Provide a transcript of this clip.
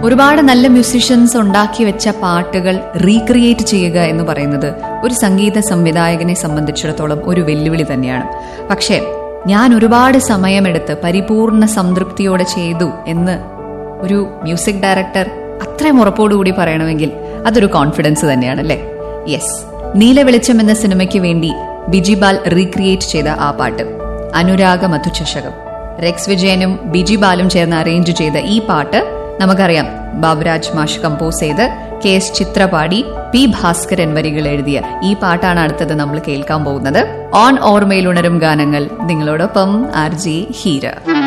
ഒരുപാട് നല്ല മ്യൂസിഷ്യൻസ് ഉണ്ടാക്കി വെച്ച പാട്ടുകൾ റീക്രിയേറ്റ് ചെയ്യുക എന്ന് പറയുന്നത് ഒരു സംഗീത സംവിധായകനെ സംബന്ധിച്ചിടത്തോളം ഒരു വെല്ലുവിളി തന്നെയാണ് പക്ഷേ ഞാൻ ഒരുപാട് സമയമെടുത്ത് പരിപൂർണ സംതൃപ്തിയോടെ ചെയ്തു എന്ന് ഒരു മ്യൂസിക് ഡയറക്ടർ അത്രയും ഉറപ്പോടുകൂടി പറയണമെങ്കിൽ അതൊരു കോൺഫിഡൻസ് തന്നെയാണ് അല്ലേ യെസ് നീല വെളിച്ചം എന്ന സിനിമയ്ക്ക് വേണ്ടി ബിജിബാൽ റീക്രിയേറ്റ് ചെയ്ത ആ പാട്ട് അനുരാഗ മധുചഷകം റെക്സ് വിജയനും ബിജിബാലും ചേർന്ന് അറേഞ്ച് ചെയ്ത ഈ പാട്ട് നമുക്കറിയാം ബാബുരാജ് മാഷ് കമ്പോസ് ചെയ്ത് കെ എസ് ചിത്ര പാടി പി ഭാസ്കരൻ വരികൾ എഴുതിയ ഈ പാട്ടാണ് അടുത്തത് നമ്മൾ കേൾക്കാൻ പോകുന്നത് ഓൺ ഓർമ്മയിൽ ഉണരും ഗാനങ്ങൾ നിങ്ങളോടൊപ്പം ആർ ജെ ഹീര